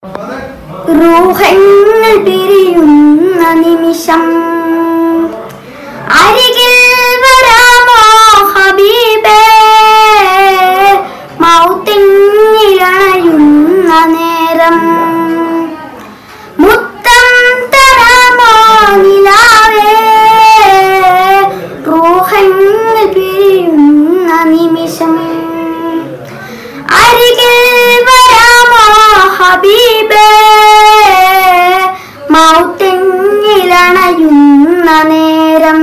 റൂഹങ്ങൾ പിരിയുന്ന നിമിഷം അരികിൽ വരാമോ ഹബീബേ മൗത്തിങ്ങിലണയുന്ന നേരം മുത്തം തരാമോ നിലാവേ റൂഹങ്ങൾ പിരിയുന്ന നിമിഷം അരികിൽ വരാമോ ഹബീബേ മൗത്തിങ്ങിലണയുന്ന നേരം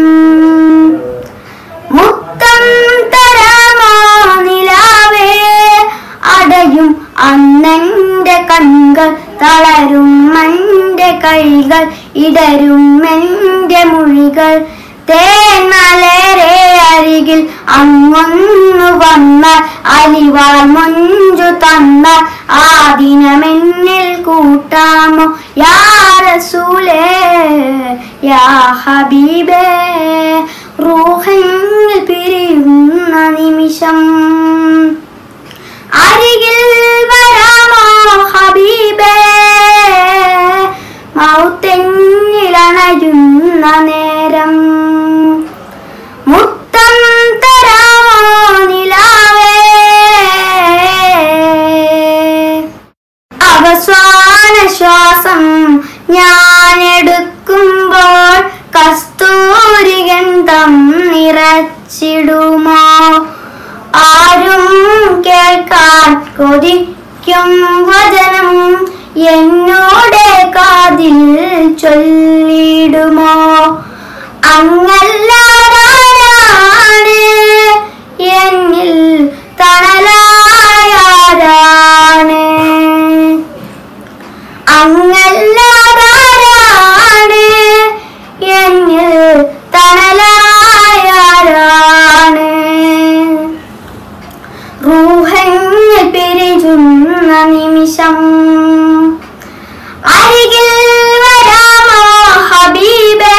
മുത്തം തരാമോ നിലാവേ അടയും അന്നെന്റെ കൺകൾ തളരും എന്റെ കൈകൾ ഇടരും എന്റെ മൊഴികൾ തേന്മലരെ അരികിൽ അങ്ങൊന്നു വന്ന അലിവാൾ മൊഞ്ചു തന്ന ആ ദിനമെന്നിൽ കൂട്ടാമോ യാ റസൂലേ യാ ഹബീബേ റൂഹങ്ങൾ പിരിയുന്ന നിമിഷം അരികിൽ വരാമോ ഹബീബേ മൗത്തെങ്ങിലണയുന്ന നേരം മുത്തം തരാമോ നിലാവേ അവസാന ശ്വാസം ഞാൻ എടുക്കുമ്പോൾ കസ്തൂരി ഗന്ധം നിറച്ചിടുമോ ആരും കേൾക്കാൻ കൊതിക്കും വചനം എന്നോടെ കാതിൽ ചൊല്ലിടുമോ അങ്ങല്ലാരാണ് എന്നിൽ തണലായാരാണ് അങ്ങല്ലാതാരാണ് എന്നിൽ തണലായാരാണ് റൂഹങ്ങൾ പിരിയുന്ന നിമിഷം അരികിൽ വരാമോ ഹബീബേ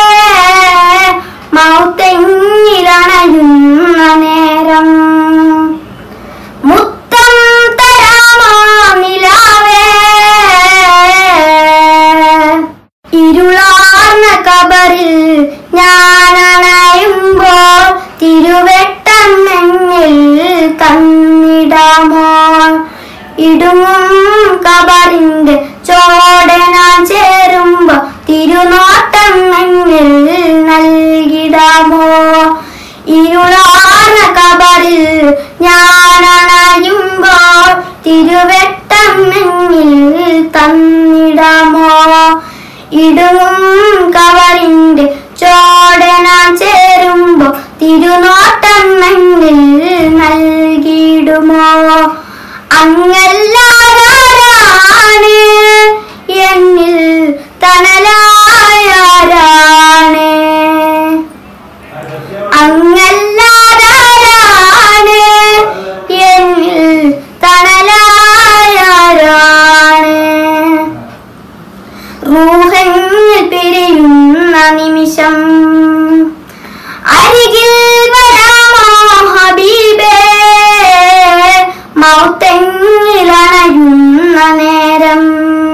മൗത്തെങ്ങിലണയുന്ന നേരം മുത്തം തരാമോ നിലാവേ ഇരുളാർന്ന കബറിൽ ഞാൻ അണയുമ്പോൾ തിരുവെട്ടം എന്നിൽ തന്നിടാമോ ഇടുങ്ങും കബറിന്റെ ചോടന ചേരുമ്പോ തിരുനോട്ടം എന്നിൽ നൽകിടാമോ ഇരുളാർന്ന കബറിൽ ഞാൻ അണയുമ്പോൾ തിരുവെട്ടം എന്നിൽ തന്നിടാമോ ഇടുങ്ങും കവറിന്റെ ചോടന ചേരുമ്പോ തിരുനോട്ടം എന്നിൽ നൽകിയിടുമോ അങ്ങല്ലാരാണ് എന്നിൽ തണലായാരാണ് അങ്ങല്ലാരാണ് എന്നിൽ തണലായാരാണ് റൂഹങ്ങൾ പിരിയുന്ന നിമിഷം അരികിൽ വരാമോ ഹബീബേ മൗത്തെങ്ങിലണയുന്ന നേരം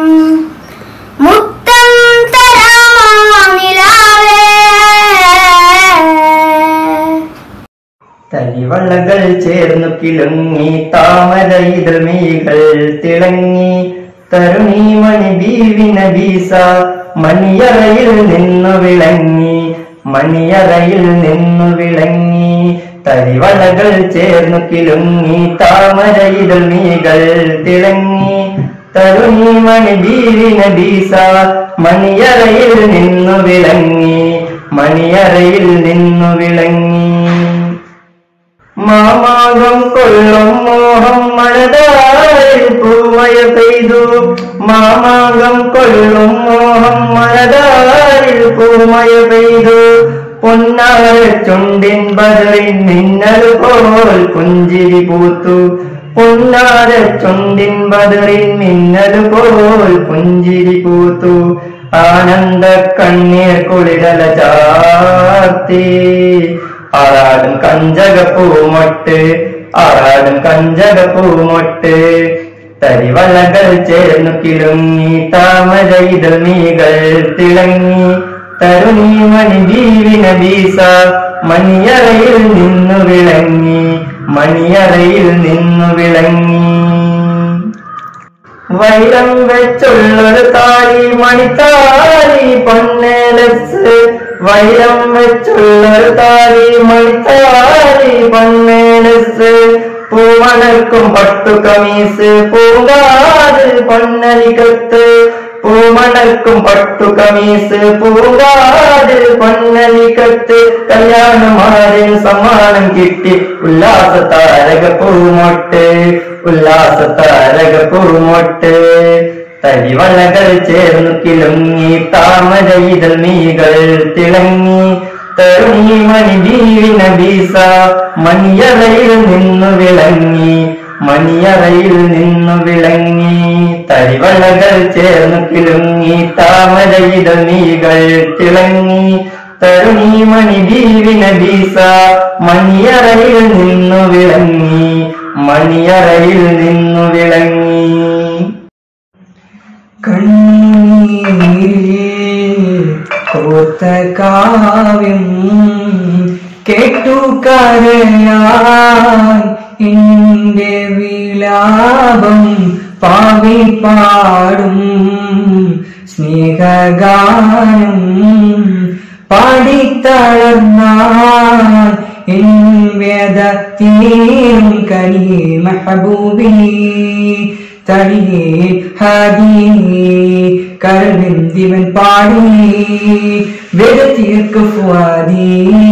മുത്തം തരാമോ നിലാവേ തരിവളകൾ ചേർന്നു കിളുങ്ങി താമര ഇതൾമീകൾ തിളങ്ങി തരുണി മണി ബീവിന ബീസ മണിയറയിൽ നിന്നു വിളങ്ങി മണിയറയിൽ നിന്നു വിളങ്ങി തരിവളകൾ ചേർന്നു കിളുങ്ങി താമര ഇതൾമീകൾ തിളങ്ങി തരുണി മണി ബീവിന ബീസ മണിയറയിൽ നിന്നു വിളങ്ങി മണിയറയിൽ നിന്നു വിളങ്ങി മാമാകം കൊള്ളും മോഹം മഴതാരിൽ പൂമഴ പെയ്തു മാമാകം കൊള്ളും മോഹം മഴതാരിൽ പൂമഴ പെയ്തു പൊന്നാര ചുണ്ടിൻ ബദറിൻ മിന്നൽ പോൽ പുഞ്ചിരി പൂത്തു പൊന്നാര ചുണ്ടിൻ ബദറിൻ മിന്നൽ പോൽ പുഞ്ചിരി പൂത്തു ആനന്ദ കണ്ണീർ കുളിരല ചാർത്തി ആറാടും കഞ്ചക പൂമൊട്ട് ആറാടും കഞ്ചക പൂമൊട്ട് തരിവളകൾ ചേർന്നു കിളുങ്ങി താമരയിതൾ മീകൾ തിളങ്ങി തരുണി മണി ജീവിന വീസ മണിയറയിൽ നിന്നു വിളങ്ങി മണിയറയിൽ നിന്നു വിളങ്ങി വൈരം വെച്ചുള്ളൊരു താലി മണിത്താലി പൊന്നേലസ് വൈരം വെച്ചുള്ളൊരു താലി മണിത്താലി പൊന്നേലസ് പൂമണർക്കും പട്ടു കമീസ് പൂങ്കാത് പൊന്നലികത്ത് പൂമണർക്കും പട്ടു കമീസ് പൂങ്കാത് പൊന്നലികത്ത് കല്യാണമാരൻ സമ്മാനം കിട്ടി ഉല്ലാസ താരക പൂമൊട്ട് ഉല്ലാസ താരക പൂമൊട്ട് തരിവളകൾ ചേർന്നു കിളുങ്ങി താമര ഇതൾ മീകൾ തിളങ്ങി തരുണി മണി ജീവിന ബീസ മണിയറയിൽ നിന്നു വിളങ്ങി മണിയറയിൽ നിന്നു വിളങ്ങി തരിവളകൾ ചേർന്നു കിളുങ്ങി താമര ഇതൾ മീകൾ തിളങ്ങി തരുണി മണി ജീവിന ബീസ മണിയറയിൽ നിന്നു വിളങ്ങി മണിയറയിൽ നിന്നു വിളങ്ങി കണ്ണീരിൽ കോത്ത കാവ്യം കേട്ടു കരയാൻ എന്റെ വിലാപം പാവി പാടും സ്നേഹഗാനം പാടിത്തളർന്നാൽ എൻ വേദ തീരും കനി മെഹബൂബി തടിയേ ഹരി കരളിന്തിവൻ പാടി വേദ തീർക്ക് ഫുവാദി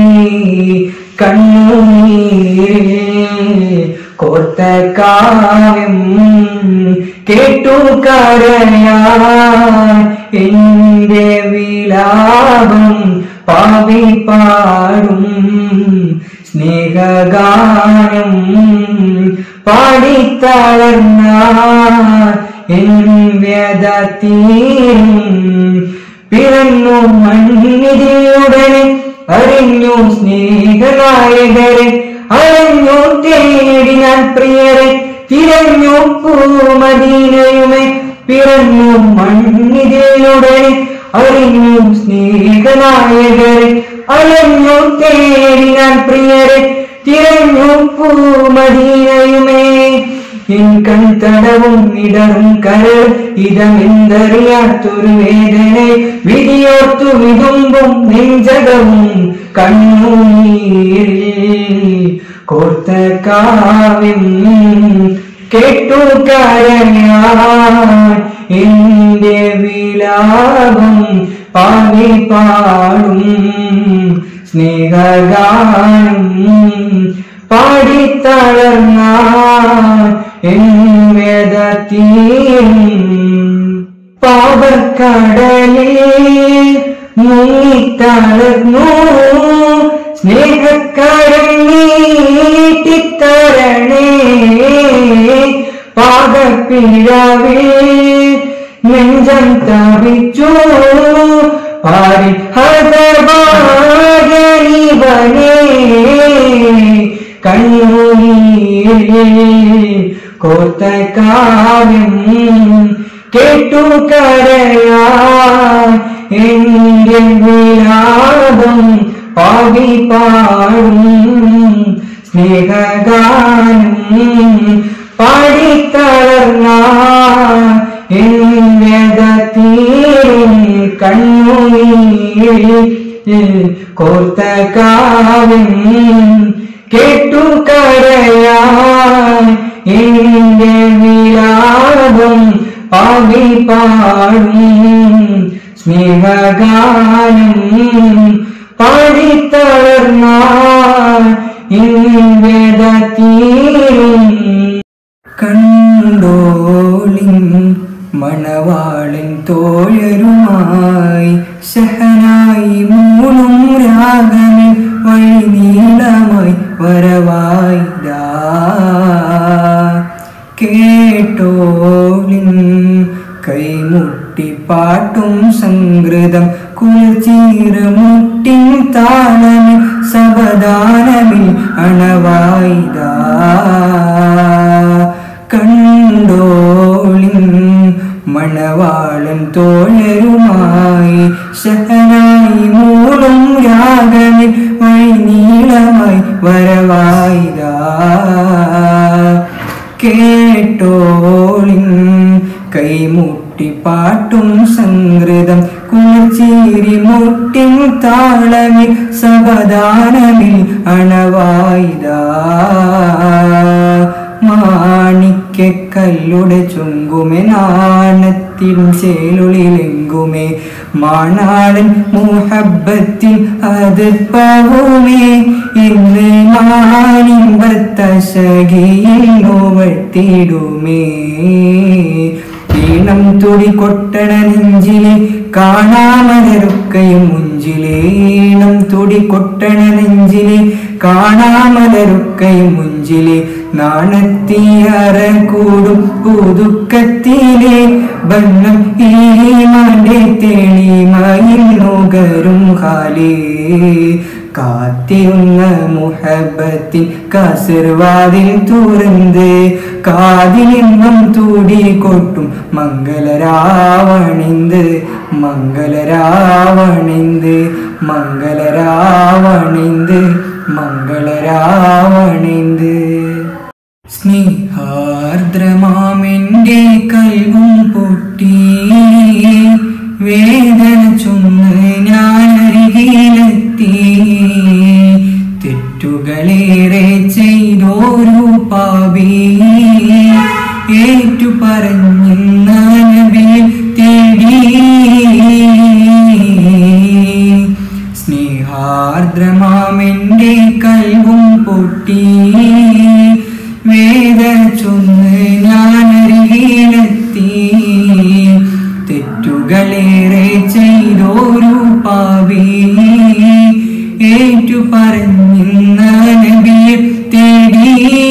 കണ്ണീരിൽ കോർത്ത കാവ്യം കേട്ടു കരയാൻ എന്റെ വിലാപം പാവി പാടും സ്നേഹഗാനം പാടിത്തളർന്ന എൻ വ്യതീരും പിറന്നു മണ്ണിതിയുടനെ അറിഞ്ഞു സ്നേഹനായകരെ അഴഞ്ഞു തേടി ഞാൻ പ്രിയരെ തിരഞ്ഞു പൂമദീനയുമേ പിറന്നു മണ്ണിതിലുടനെ അറിഞ്ഞു സ്നേഹനായകരെ അലഞ്ഞു തേടി ഞാൻ പ്രിയരെ തിരഞ്ഞു പൂമദീനയുമേ എൻ കൺതടവും ഇടറും കരൾ ഇതമെന്തറിയാത്തൊരു വേദന വിധിയോർത്തു വിതുമ്പും നെഞ്ചകവും കണ്ണുനീരിൽ കോർത്ത കാവ്യം കേട്ടു കരയാൻ എന്റെ വിലാപം പാടി പാടും സ്നേഹഗാനം പാടിത്തളർന്ന എൻ വേദത്തീരും പാപക്കടലിൽ മുങ്ങിത്തളർന്നു സ്നേഹക്കടൽ നീട്ടിത്തരണേ പാകപ്പിഴവിൽ നെഞ്ചം തവിച്ചു പാരി ഹതഭാഗീവനേ കണ്ണൂരിൽ കോർത്ത കാവ്യം കേട്ടു കരയാ എന്റെ വിലാപം പാവി പാടും സ്നേഹഗാനം പാടിത്തളർന്ന തീരും കണ്ണുനീരിൽ കോർത്ത കാവ്യം കേട്ടു കരയാൻ എന്റെ വിലാപം പാവി പാടും സ്നേഹഗാനം പാടിത്തളർന്ന തീരും കണ്ടോളിൻ മണവാളൻ തോഴരുമായി സഹനായി മൂന്നും രാഗമിൽ വഴി നീളമായി വരവായി ദാ കേട്ടോളിൻ കൈമുട്ടി പാട്ടും സംഗൃതം കുളിർച്ചീറമുട്ടിൻ താളമിൽ സബദാനമിൽ അണവായിതാ കണ്ടോളിൻ മണവാളൻ തോഴരുമായി ശഹനായി മൂടും രാഗമിൽ വഴിനീളമായി വരവായിതാ കേട്ടോളിൻ കൈമുട്ടി പാട്ടും സംഗൃതം കുളിർച്ചീരി മുട്ടിൻ താളമിൽ സവധാനമിൽ അണവായിതാ മാണിക്കല്ലുടെ ചുങ്കുമേ നാണത്തിൻ ചേലുളിലെങ്കുമേ മാണാളൻ മുഹബത്തിൽ അത് പവുമേ ഇന്ന് മാനിമ്പത്തശകിയിൽ നോവട്ടിടുമേ ഈണം തുടി കൊട്ടണ നെഞ്ചിലെ കാണാമലരുക്കയും മുഞ്ചിലെ ഈണം തുടി കൊട്ടണ നെഞ്ചിലെ കാണാമലരുക്കയും മുഞ്ചിലെ നാണത്തിയറ കൂടും പുതുക്കത്തിലെ ബന്ധം ഈ മാന്റെ തെളിമയിൽ നുകരും ഹാലേ കാത്തിരുന്ന മുഹബത്തിൻ കസിർവാതിൽ തുറന്ന് കാതിലിന്നും തൂടി കൊട്ടും മംഗളരാവണിന്ത് മംഗളരാവണിന്ത് മംഗളരാവണിന്ത് മംഗളരാവണിന്ത് സ്നേഹാർദ്രമാമെന്റെ കൽവും പൊട്ടി വേദന ചൊന്ന് ഞാൻ അരികിലെത്തി തെറ്റുകളേറെ ചെയ്തോരു പാപി ഏറ്റു പറഞ്ഞെന്ന നബിയെ തേടി സ്നേഹാർദ്രമാമെന്റെ കൽവും പൊട്ടി വേദന ചൊന്ന് ഞാൻ അരികിലെത്തി തെറ്റുകളേറെ ചെയ്തോരു പാവി ഏറ്റു പറഞ്ഞെന്ന നബിയെ തേടി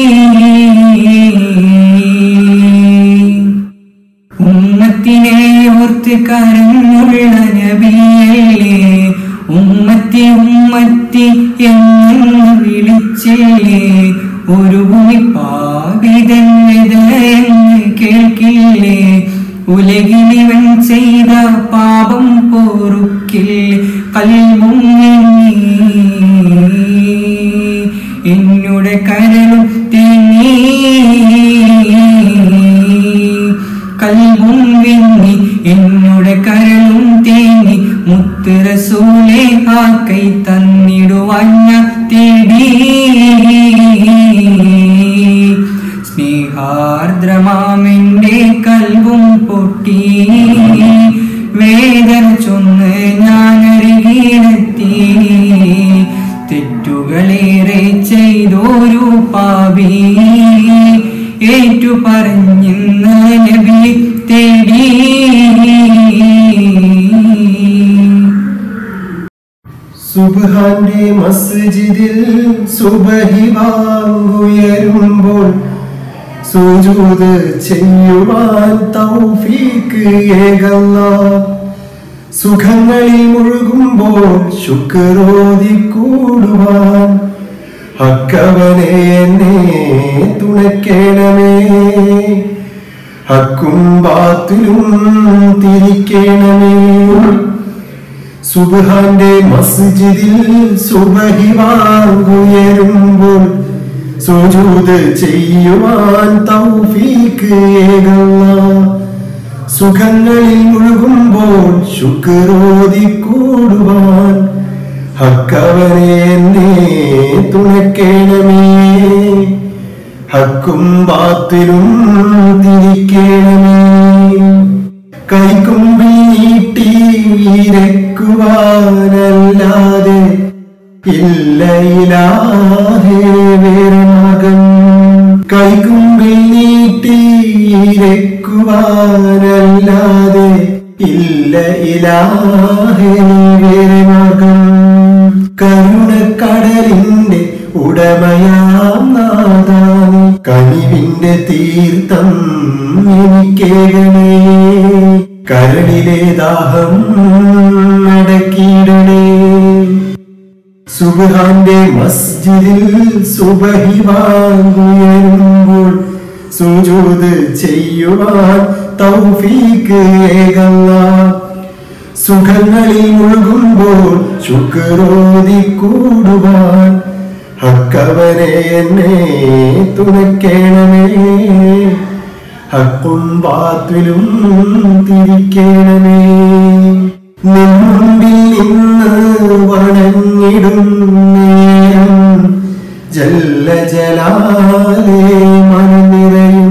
ഉമ്മത്തിനെ ഓർത്ത് കരഞ്ഞുള്ള നബിയല്ലേ ഉമ്മത്തി ഉമ്മത്തി എന്ന് വിളിച്ചില്ലേ ഒരു ഭൂമി പാപിതന്നെന്ന് കേൾക്കില്ലേ ഉലകിലിവൻ ചെയ്ത പാപം പോറുക്കിൽ കൽവും എന്നുടെ കരളും തേങ്ങി കൽവും വിങ്ങി എന്നുടെ കരളും തേങ്ങി മുത്തുറസൂലെ ആ കൈ തന്നിടുവാൻ ഞാൻ തേടി സ്നേഹാർദ്രമാമെന്റെ കൽവും പൊട്ടി വേദന ചൊന്ന് ഞാൻ അരികിലെത്തി തെറ്റുകളേറെ ചെയ്തോരു പാവി ഏറ്റു പറഞ്ഞെന്ന നബി തേടി സുബ്ഹാന്റെ മസ്ജിദിൽ സുബഹി വാങ്ങുയരുമ്പോൾ സുജൂദ് ചെയ്യുവാൻ തൗഫീക്ക് ഏകല്ല സുഖങ്ങളിൽ മുഴുകുമ്പോൾ ശുക്രോതി കൂടുവാൻ ഹക്കവനെ എന്നെ തുണയ്ക്കണമേ ഹക്കും ബാത്തിലും തിരിക്കണമേ സുബ്ഹാന്റെ മസ്ജിദിൽ സുബഹി വാങ്ങുയരുമ്പോൾ സുജൂദ് ചെയ്യുവാൻ തൗഫീക്ക് ഏകല്ല സുഖങ്ങളിൽ മുഴുകുമ്പോൾ ശുക്രോതി കൂടുവാൻ ഹക്കവനെ എന്നെ തുണയ്ക്കണമേ ഹക്കും ബാത്തിലും തിരിക്കണമേ കൈക്കുമ്പിൽ നീട്ടി ഇരക്കുവാനല്ലാതെ ഇല്ല ഇലാഹേ വേറെ മകൻ കൈക്കുമ്പിൽ നീട്ടി ഇരക്കുവാനല്ലാതെ ഇല്ല ഇലാഹേ വേറെ മകൻ കരുണക്കടലിന്റെ ഉടമയാം നാദാനി കനിവിന്റെ തീർത്ഥം എനിക്കേകണേ കരളിലെ ദാഹം നടക്കിയിടണേ സുബ്ഹാന്റെ മസ്ജിദിൽ സുബഹി വാങ്ങുയരുമ്പോൾ സുജൂത് ചെയ്യുവാൻ തൗഫീക്ക് ഏകല്ല സുഖങ്ങളിൽ മുഴുകുമ്പോൾ ശുക്രോതി കൂടുവാൻ ഹക്കവനെ എന്നെ തുണയ്ക്കണമേ ഹക്കും ബാത്തിലും തിരിക്കണമേ നിൻമുമ്പിൽ നിന്ന് വണങ്ങിടും നേരം ജല്ല ജലാലേ മനനിറയും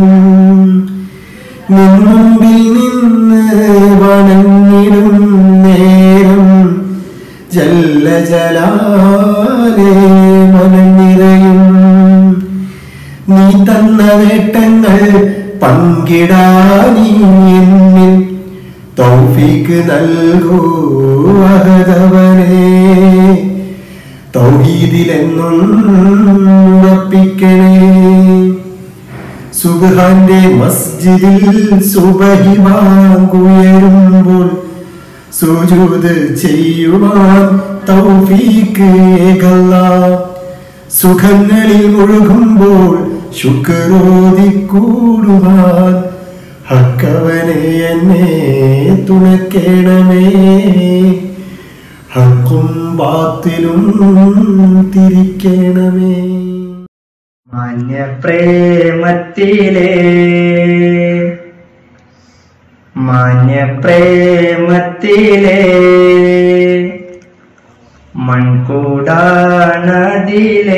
നിൻമുമ്പിൽ നിന്ന് വണങ്ങിടും നേരം ജല്ല ജലാലേ മനനിറയും നീ തന്ന നേട്ടങ്ങൾ പങ്കിടാനീ എന്നിൽ തൗഫീക്ക് നൽകൂ അഹദവനെ തൗഹീദിലെന്നും ഉറപ്പിക്കണേ സുബ്ഹാന്റെ മസ്ജിദിൽ സുബഹി വാങ്ങുയരുമ്പോൾ സുജൂദ് ചെയ്യുവാൻ തൗഫീക്ക് ഏകല്ല സുഖങ്ങളിൽ മുഴുകുമ്പോൾ ശുക്രോതി കൂടുവാൻ ഹക്കവനെ എന്നെ തുണക്കേണമേ ഹക്കും ബാത്തിലും തിരിക്കണമേ മാന്യപ്രേമത്തിലെ മാന്യപ്രേമത്തിലെ മൺകൂടാനദിലെ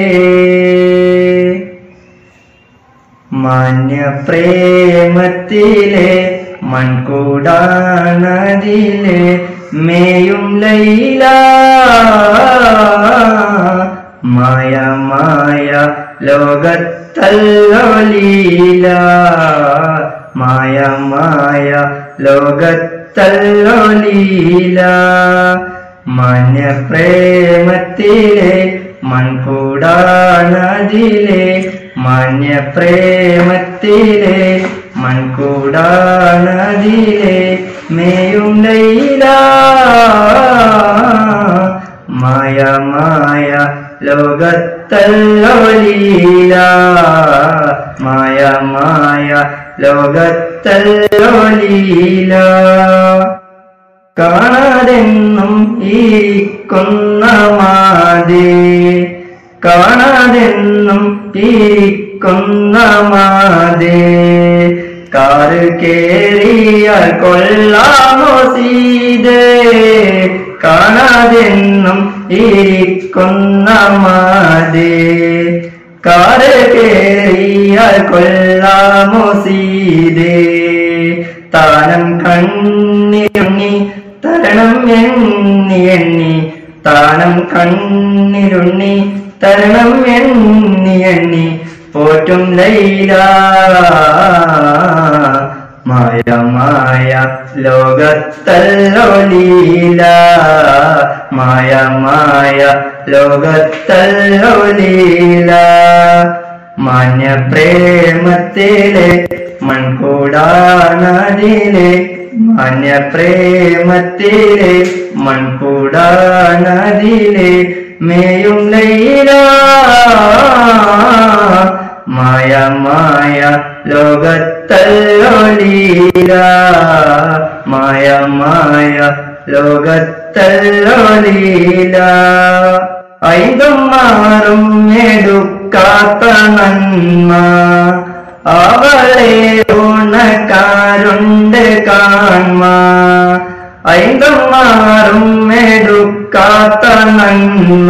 മാന്യപ്രേമത്തിലെ മൺകൂടാനദിലെ മേയും ലൈല മായ മായ ലോകത്തല്ലോ ലീല മായ മായ ലോകത്തല്ലോ ലീല മാന്യപ്രേമത്തിലെ മൺകൂടാനതിലെ മാന്യപ്രേമത്തിലെ മൺകൂടാനതിലെ മേയും ലൈല മായ മായ ലോകത്തല്ലോ ലീല മായ മായ ലോകത്തല്ലോ ലീല കാണാതെന്നും ഇരിക്കുന്ന മാതേ കാണാതെന്നും ഇരിക്കുന്ന മാതേ കാറ് കേറിയാൽ കൊള്ളാമോ സീതേ കാണാതെന്നും ഇരിക്കുന്ന മാതേ കാറ് കേറിയാൽ കൊള്ളാമോ സീതേ താനം കണ്ണിലുണ്ണി തരണം എണ്ണി എണ്ണി താനം കണ്ണിലുണ്ണി തരണം എണ്ണി എണ്ണി പോറ്റും ലൈല മായ മായ ലോകത്തല്ലോ ലീല മായ മായ ലോകത്തല്ലോ ലീല മാന്യപ്രേമത്തിലെ മൺകൂടാനദിലെ മാന്യപ്രേമത്തിലെ മൺകൂടാനദിലെ മേയും ലൈല മായ മായ ലോകത്തല്ലോ ലീല മായ മായ ലോകത്തല്ലോ ലീല ഐതും മാറും എടുക്കാത്ത നന്മ അവളെ ഉണക്കാരുണ്ട് കാൺമ ഐതും മാറും എടുക്കാത്ത നന്മ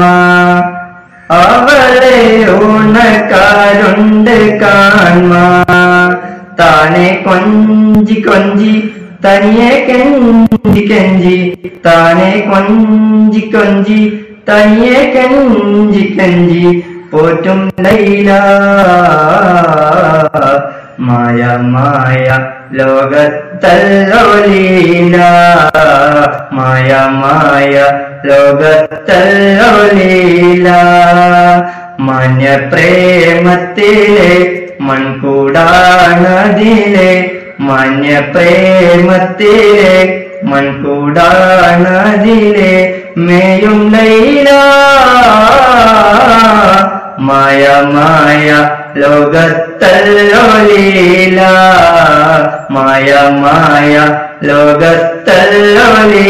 അവളെ ഉണക്കാരുണ്ട് കാൺമ താനെ കൊഞ്ചി കൊഞ്ചി തനിയെ കെഞ്ചി കെഞ്ചി താനെ കൊഞ്ചി കൊഞ്ചി തനിയെ കെഞ്ചി കെഞ്ചി പോറ്റും ലൈല മായ മായ ലോകത്തല്ലോ ലീല മായ മായ ലോകത്തല്ലോ ലീല മാന്യപ്രേമത്തിലെ മൺകൂടാനദിലെ മാന്യപ്രേമത്തിലെ മൺകൂടാനദിലെ മേയും ലൈല മായ മായ ലോകത്തല്ലോ ലീല മായ മായ ലോകത്തല്ലോ ലീല